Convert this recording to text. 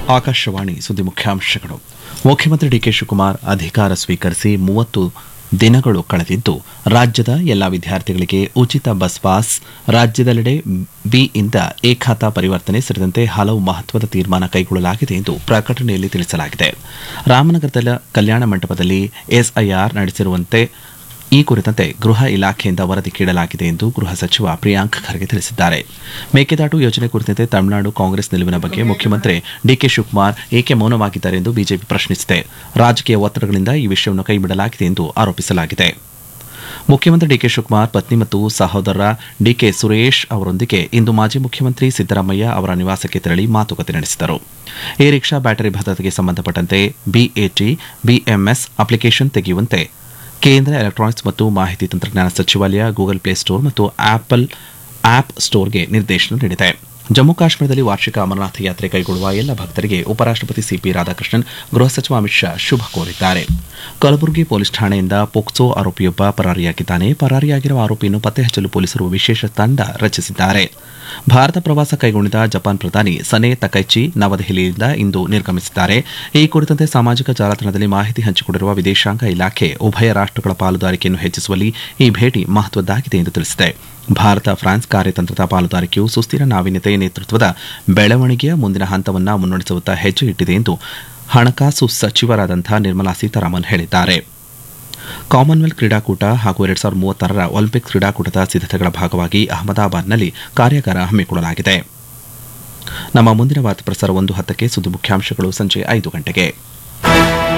ಆಕಾಶವಾಣಿ ಸುದ್ದಿ ಮುಖ್ಯಾಂಶಗಳು ಮುಖ್ಯಮಂತ್ರಿ ಡಿಕೆ ಶಿವಕುಮಾರ್ ಅಧಿಕಾರ ಸ್ವೀಕರಿಸಿ ಮೂವತ್ತು ದಿನಗಳು ಕಳೆದಿದ್ದು ರಾಜ್ಯದ ಎಲ್ಲಾ ವಿದ್ಯಾರ್ಥಿಗಳಿಗೆ ಉಚಿತ ಬಸ್ ಪಾಸ್ ರಾಜ್ಯದೆಲ್ಲೆಡೆ ಬಿಯಿಂದ ಎ ಖಾತಾ ಪರಿವರ್ತನೆ ಸೇರಿದಂತೆ ಹಲವು ಮಹತ್ವದ ತೀರ್ಮಾನ ಕೈಗೊಳ್ಳಲಾಗಿದೆ ಎಂದು ಪ್ರಕಟಣೆಯಲ್ಲಿ ತಿಳಿಸಲಾಗಿದೆ ರಾಮನಗರದ ಕಲ್ಯಾಣ ಮಂಟಪದಲ್ಲಿ ಎಸ್ಐಆರ್ ನಡೆಸಿರುವಂತೆ ಈ ಕುರಿತಂತೆ ಗೃಹ ಇಲಾಖೆಯಿಂದ ವರದಿ ಕೇಳಲಾಗಿದೆ ಎಂದು ಗೃಹ ಸಚಿವ ಪ್ರಿಯಾಂಕ್ ಖರ್ಗೆ ತಿಳಿಸಿದ್ದಾರೆ ಮೇಕೆದಾಟು ಯೋಜನೆ ಕುರಿತಂತೆ ತಮಿಳುನಾಡು ಕಾಂಗ್ರೆಸ್ ನಿಲುವಿನ ಬಗ್ಗೆ ಮುಖ್ಯಮಂತ್ರಿ ಡಿಕೆ ಶಿವಕುಮಾರ್ ಏಕೆ ಮೌನವಾಗಿದ್ದಾರೆ ಎಂದು ಬಿಜೆಪಿ ಪ್ರಶ್ನಿಸಿದೆ ರಾಜಕೀಯ ಒತ್ತಡಗಳಿಂದ ಈ ವಿಷಯವನ್ನು ಕೈಬಿಡಲಾಗಿದೆ ಎಂದು ಆರೋಪಿಸಲಾಗಿದೆ ಮುಖ್ಯಮಂತ್ರಿ ಡಿಕೆ ಶಿವಕುಮಾರ್ ಪತ್ನಿ ಮತ್ತು ಸಹೋದರ ಡಿಕೆ ಸುರೇಶ್ ಅವರೊಂದಿಗೆ ಇಂದು ಮಾಜಿ ಮುಖ್ಯಮಂತ್ರಿ ಸಿದ್ದರಾಮಯ್ಯ ಅವರ ನಿವಾಸಕ್ಕೆ ತೆರಳಿ ಮಾತುಕತೆ ನಡೆಸಿದರು ಈ ರಿಕ್ಷಾ ಬ್ಯಾಟರಿ ಭದ್ರತೆಗೆ ಸಂಬಂಧಪಟ್ಟಂತೆ ಬಿಎಟಿ ಬಿಎಂಎಸ್ ಅಪ್ಲಿಕೇಶನ್ ತೆಗೆಯುವಂತೆ ಕೇಂದ್ರ ಎಲೆಕ್ಟ್ರಾನಿಕ್ಸ್ ಮತ್ತು ಮಾಹಿತಿ ತಂತ್ರಜ್ಞಾನ ಸಚಿವಾಲಯ ಗೂಗಲ್ ಪ್ಲೇ ಸ್ಟೋರ್ ಮತ್ತು ಆಪಲ್ ಆಪ್ ಸ್ಟೋರ್ಗೆ ನಿರ್ದೇಶನ ನೀಡಿದೆ ಜಮ್ಮು ಕಾಶ್ಮೀರದಲ್ಲಿ ವಾರ್ಷಿಕ ಅಮರನಾಥ ಯಾತ್ರೆ ಕೈಗೊಳ್ಳುವ ಎಲ್ಲ ಭಕ್ತರಿಗೆ ಉಪರಾಷ್ಟಪತಿ ಸಿಪಿ ರಾಧಾಕೃಷ್ಣನ್ ಗೃಹ ಸಚಿವ ಅಮಿತ್ ಶಾ ಶುಭ ಕೋರಿದ್ದಾರೆ ಕಲಬುರಗಿ ಪೊಲೀಸ್ ಠಾಣೆಯಿಂದ ಪೋಕ್ಸೋ ಆರೋಪಿಯೊಬ್ಬ ಪರಾರಿಯಾಗಿದ್ದಾನೆ ಪರಾರಿಯಾಗಿರುವ ಆರೋಪಿಯನ್ನು ಪತ್ತೆ ಹಚ್ಚಲು ಪೊಲೀಸರು ವಿಶೇಷ ತಂಡ ರಚಿಸಿದ್ದಾರೆ ಭಾರತ ಪ್ರವಾಸ ಕೈಗೊಂಡಿದ್ದ ಜಪಾನ್ ಪ್ರಧಾನಿ ಸನೆ ತಕೈಚಿ ನವದೆಹಲಿಯಿಂದ ಇಂದು ನಿರ್ಗಮಿಸಿದ್ದಾರೆ ಈ ಕುರಿತಂತೆ ಸಾಮಾಜಿಕ ಜಾಲತಾಣದಲ್ಲಿ ಮಾಹಿತಿ ಹಂಚಿಕೊಂಡಿರುವ ವಿದೇಶಾಂಗ ಇಲಾಖೆ ಉಭಯ ರಾಷ್ಟಗಳ ಪಾಲುದಾರಿಕೆಯನ್ನು ಹೆಚ್ಚಿಸುವಲ್ಲಿ ಈ ಭೇಟಿ ಮಹತ್ವದ್ದಾಗಿದೆ ಎಂದು ತಿಳಿಸಿದೆ ಭಾರತ ಫ್ರಾನ್ಸ್ ಕಾರ್ಯತಂತ್ರದ ಪಾಲುದಾರಿಕೆಯು ಸುಸ್ಥಿರ ನಾವೀನ್ಯತೆ ನೇತೃತ್ವದ ಬೆಳವಣಿಗೆಯ ಮುಂದಿನ ಹಂತವನ್ನು ಮುನ್ನಡೆಸುವತ್ತ ಹೆಜ್ಜೆ ಇಟ್ಟಿದೆ ಎಂದು ಹಣಕಾಸು ಸಚಿವರಾದಂತಹ ನಿರ್ಮಲಾ ಸೀತಾರಾಮನ್ ಹೇಳಿದ್ದಾರೆ ಕಾಮನ್ವೆಲ್ತ್ ಕ್ರೀಡಾಕೂಟ ಹಾಗೂ ಎರಡ್ ಸಾವಿರದ ಮೂವತ್ತಾರರ ಒಲಿಂಪಿಕ್ ಕ್ರೀಡಾಕೂಟದ ಸಿದ್ದತೆಗಳ ಭಾಗವಾಗಿ ಅಹಮದಾಬಾದ್ನಲ್ಲಿ ಕಾರ್ಯಾಗಾರ ಹಮ್ಮಿಕೊಳ್ಳಲಾಗಿದೆ ನಮ್ಮ ಮುಂದಿನ ವಾರ್ತಾ ಪ್ರಸಾರ ಒಂದು ಹತ್ತಕ್ಕೆ ಸುದ್ದಿ ಮುಖ್ಯಾಂಶಗಳು ಸಂಜೆ ಐದು ಗಂಟೆಗೆ